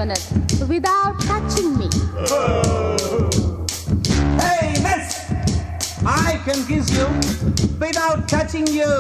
minute without touching me. Hey, miss! I can kiss you without touching you.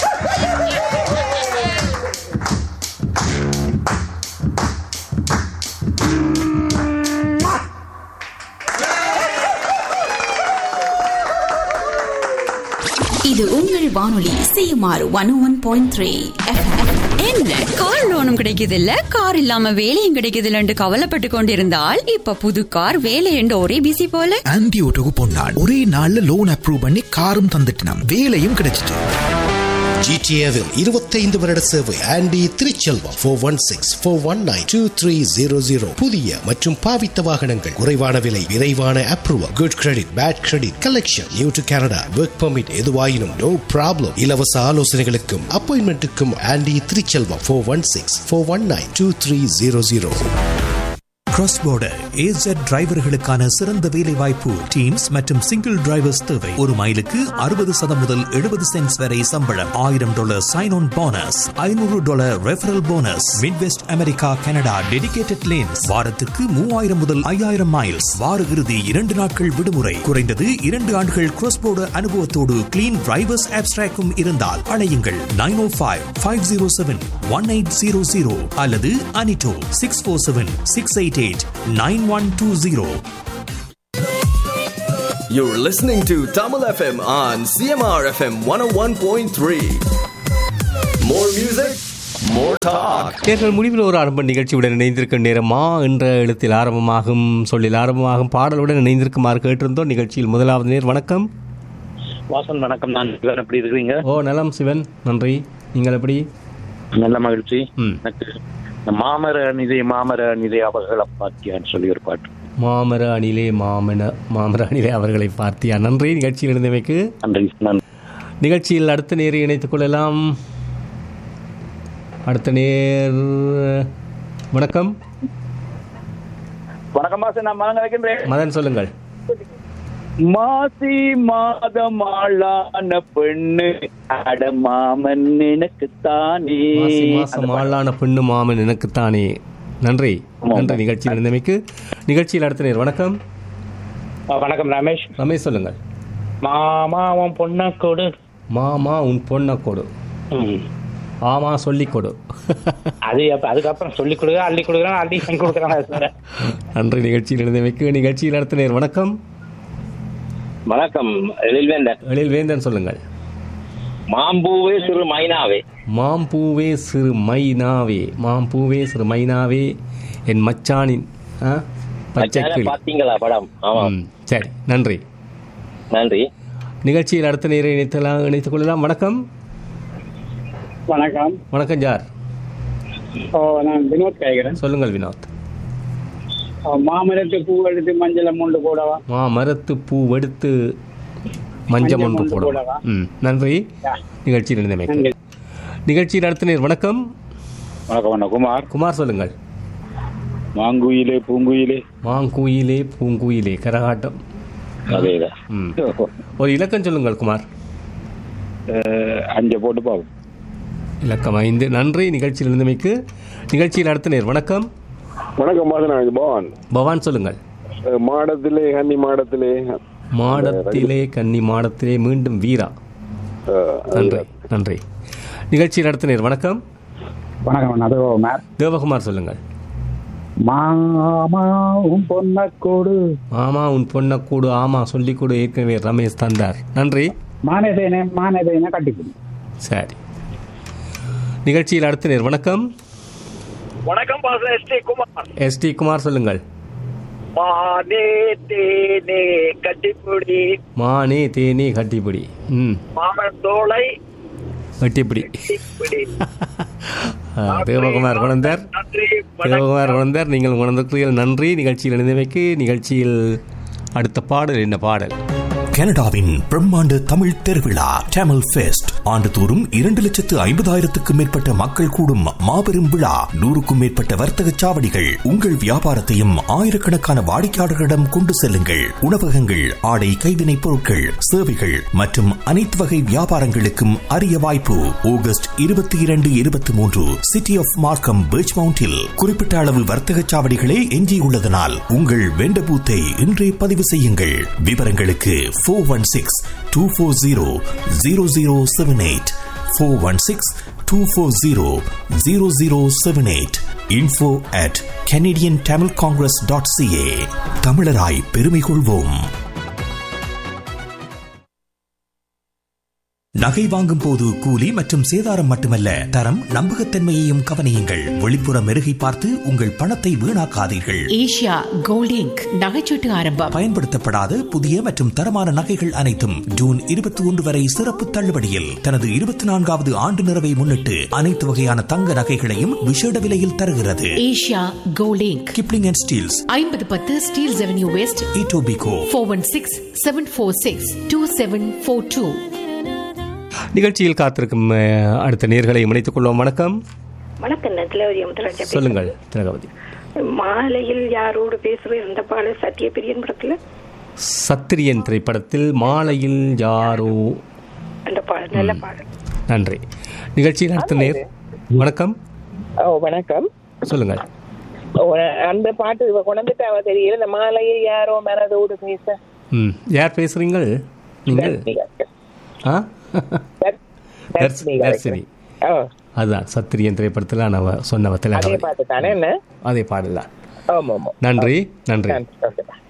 இது உங்கள் வானொலி CMR one one point three என்ன car லோனும் கிடைக்குது இல்ல கார் இல்லாம வேலையும் கிடைக்குது இல்லன்னு கவலைப்பட்டு கொண்டிருந்தால் இப்ப புது கார் வேலை என்று ஒரே பிசி போல ஆன்டி ஓட்டோக்கு போனான் ஒரே நாள்ல லோன் அப்ரூவ் பண்ணி காரும் தந்துட்டான் வேலையும் கிடைச்சிட்டு ஜிடிஏவில் இருபத்தைந்து வருட சேவை Andy Thiruchelvam four one six four one nine two three zero zero புதிய மற்றும் பாவித்த வாகனங்கள் குறைவான விலை விரைவான approval good credit bad credit collection new to Canada work permit எதுவாயினும் நோ ப்ராப்ளம் இலவச ஆலோசனைகளுக்கும் அப்பாயின்மெண்ட்டுக்கும் Andy Thiruchelvam four one six four one nine two three zero zero cross border A Z டிரைவர்களுக்கான சிறந்த வேலை வாய்ப்பு டீம்ஸ் மற்றும் சிங்கிள் டிரைவர்ஸ் தேவை ஒரு மைலுக்கு அறுபது சதம் முதல் எழுபது சென்ட்ஸ் வரை சம்பளம் ஆயிரம் டாலர் சைன் ஆன் போனஸ் ஐநூறு dollar referral bonus Midwest America Canada dedicated lanes வாரத்துக்கு மூவாயிரம் முதல் ஐயாயிரம் மைல்ஸ் வார இறுதி இரண்டு நாட்கள் விடுமுறை குறைந்தது இரண்டு ஆண்டுகள் கிராஸ் போர்டர் அனுபவத்தோடு கிளீன் டிரைவர்ஸ் ஆப்ஸ்ட்ராக்கும் இருந்தால் அழையுங்கள் nine O five five zero seven one eight zero zero அல்லது அனிட்டோ six four seven six eight eight nine one two zero You're listening to Tamil FM on CMR FM 101.3. More music, more talk. தேர்தல் முடிவில் ஒரு ஆரம்ப நிகழ்ச்சியுடன் இணைந்திருக்கும் நேரமா என்ற எழுத்தில் ஆரம்பமாகும் சொல்லில் ஆரம்பமாகும் பாடலுடன் இணைந்திருக்குமாறு கேட்டிருந்தோம் நிகழ்ச்சியில் முதலாவது நேர் வணக்கம் வாசன் வணக்கம் நான் சிவன் எப்படி இருக்கிறீங்க ஓ நலம் சிவன் நன்றி நீங்கள் எப்படி நல்ல மகிழ்ச்சி ம். எனக்கு இந்த மாமர நிதை மாமர நிதை அவர்களை பாத்தியான்னு சொல்லி ஒரு பாட்டு மாமர அணிலே மாமன மாமர அணிலே அவர்களை பார்த்தியா நன்றி நிகழ்ச்சியில் இருந்தமைக்கு நன்றி நன்றி நிகழ்ச்சியில் அடுத்த நேரை இணைத்துக் கொள்ளலாம் அடுத்த நேர் வணக்கம் வணக்கம் வாசன் நான் மனம் கலைக்கின்றேன் மதன் சொல்லுங்கள் மாசி மாதம் ஆளான பெண்ணு அட மாமன் எனக்கு தானே மாசி மாசம் ஆளான பெண்ணு மாமன் எனக்குத்தானே நன்றி நன்றி நிகழ்ச்சியில் இருந்தமைக்கு நிகழ்ச்சியில் அடுத்த நேர் வணக்கம் வணக்கம் ரமேஷ் ரமேஷ் சொல்லுங்கள் மாமாவன் பொண்ண கொடு மாமா உன் பொண்ணை கொடு ஆமா சொல்லிக் கொடு அது அப்ப- அதுக்கப்புறம் சொல்லி கொடுக்க அள்ளி கொடுக்குறான் அள்ளி வாங்கி கொடுக்குறான் நன்றி நிகழ்ச்சியில் இருந்தமைக்கு நிகழ்ச்சியில் அடுத்த நேர் வணக்கம் வணக்கம் எழில்வேந்தன் எழில் வேந்தன் சொல்லுங்கள் மாம்பூவே சிறு மைனாவே மாம்பூவே சிறு மைனாவே மாம்பூவே சிறு மைனாவே என் மச்சானின் ஆ, பச்சை கிளி பாத்தீங்களா படம் ம், சரி நன்றி நன்றி நிகழ்ச்சியில் அடுத்த நேரை இணைத்தலாம் இணைத்துக் கொள்ளலாம் வணக்கம் வணக்கம் வணக்கம் ஜார் ஓ நான் வினோத் கேட்கிறேன் சொல்லுங்கள் வினோத் மாமரத்து பூ எடுத்து மஞ்சள் மூண்டு போடவா மா மரத்து பூ வெடுத்து மஞ்சம் ஒன்று போடலாம் ம் நன்றி நிகழ்ச்சியில் இருந்தமைக்கு நிகழ்ச்சியில் அடுத்த நேர் வணக்கம் வணக்கம் வணக்கம் குமார் குமார் சொல்லுங்கள் மாங்குயிலே பூங்குயிலே மாங்குயிலே பூங்குயிலே கரகாட்டம் அதேதான் ம் ஒரு இலக்கம் சொல்லுங்கள் குமார் அஞ்சு போட்டு பாவம் இலக்கம் ஐந்து நன்றி நிகழ்ச்சியில் இருந்தமைக்கு நிகழ்ச்சியில் அடுத்த நேர் வணக்கம் வணக்கம் பாசன பவான் பவான் சொல்லுங்கள் அஹ் மாடத்திலே கன்னி மாடத்திலே மாடத்திலே கன்னி மாடத்திலே மீண்டும் வீரா அஹ், நன்றி நன்றி நிகழ்ச்சியில் அடுத்த நேர் வணக்கம் வணக்கம் அது மேம் தேவகுமார் சொல்லுங்கள் மாமாவும் பொன்னக்கோடு ஆமா உன் பொண்ணை கூடு ஆமா சொல்லிக் கொடு ஏற்கனவே ரமேஷ் தந்தார் நன்றி மானதேனே மானதேனே கட்டிக்கணும் சரி நிகழ்ச்சியில் அடுத்த நேர் வணக்கம் வணக்கம் பாச S T Kumar S T Kumar சொல்லுங்கள் மானே தேனே கட்டிப்புடி மானே தேனே கட்டிப்பிடி ம் மாமன் தோளை கட்டிப்பிடி கட்டிப்பிடி ஆ, தேவகுமார் குழந்தார் நன்றி தேவகுமார் குழந்தார் நீங்கள் உணர்ந்திருக்கிறீர்கள் நன்றி நிகழ்ச்சியில் இணைந்தமைக்கு நிகழ்ச்சியில் அடுத்த பாடல் என்ன பாடல் கனடாவின் பிரம்மாண்ட தமிழ் திருவிழா டேமல் ஃபெஸ்ட் ஆண்டுதோறும் இரண்டு லட்சத்து ஐம்பதாயிரத்துக்கும் மேற்பட்ட மக்கள் கூடும் மாபெரும் விழா நூறுக்கும் மேற்பட்ட வர்த்தக சாவடிகள் உங்கள் வியாபாரத்தையும் ஆயிரக்கணக்கான வாடிக்கையாளர்களிடம் கொண்டு செல்லுங்கள் உணவகங்கள் ஆடை கைவினைப் பொருட்கள் சேவைகள் மற்றும் அனைத்து வகை வியாபாரங்களுக்கும் அரிய வாய்ப்பு ஆகஸ்ட் இருபத்தி இரண்டு இருபத்தி மூன்று சிட்டி ஆஃப் மார்க்கம் பீச் மவுண்டில் குறிப்பிட்ட அளவு வர்த்தக சாவடிகளே எஞ்சியுள்ளதனால் உங்கள் வெண்ட பூத்தை இன்றே பதிவு செய்யுங்கள் விவரங்களுக்கு four one six two four zero zero zero seven eight four one six two four zero zero zero seven eight info at Canadian Tamil Congress dot C A தமிழராய் பெருமை கொள்வோம் நகை வாங்கும் போது கூலி மற்றும் சேதாரம் மட்டுமல்ல தரம் நம்பகத்தன்மையையும் கவனியுங்கள் வெளிப்புற மெருகை பார்த்து உங்கள் பணத்தை வீணாக்காதீர்கள் ஏஷியா கோல்டிங்க் நகைச்சீட்டு ஆரம்பம் பயன்படுத்தப்படாத புதிய மற்றும் தரமான நகைகள் அனைத்தும் ஜூன் இருபத்தி ஒன்று வரை சிறப்பு தள்ளுபடியில் தனது இருபத்தி நான்காவது ஆண்டு நிறைவை முன்னிட்டு அனைத்து வகையான தங்க நகைகளையும் விசேட விலையில் தருகிறது Asia gold inc Kipling and Steeles ஐம்பது பத்து Steeles avenue west Etobicoke four one six seven four six two seven four two நிகழ்ச்சியில் காத்திருக்கும் அஹ், அடுத்த நேர்களை இணைத்துக் கொள்வோம் வணக்கம் வணக்கம் நான் திலவதி அமுதராஜா சொல்லுங்கள் திலகவதி பேசுறேன். மாலையில் யாரோடு பேசுவேன் அந்த பாடல் சத்யபிரியன் படத்துல சத்திரியன் திரைப்படத்தில் மாலையில் யாரோ அந்த பாடல் நல்ல பாடல் நன்றி நிகழ்ச்சியில் அடுத்த நேர் வணக்கம் ஓ வணக்கம் சொல்லுங்கள் ஓ, அந்த பாட்டு இவ கொண்டுட்டாவ தெரியல இந்த மாலையில் யாரோ மனதோடு பேச ம் யார் பேசுறீங்கள் நீங்கள் ஆ தர்ஷினி தர்ஷினி ஓ அதுதான் சத்திரியன் திரைப்படத்தில் நான் சொன்னவ அதே திலகவதி பாட்டு தானே என்ன அதே பாடலாம் ஆமா ஆமா நன்றி நன்றி ஓகே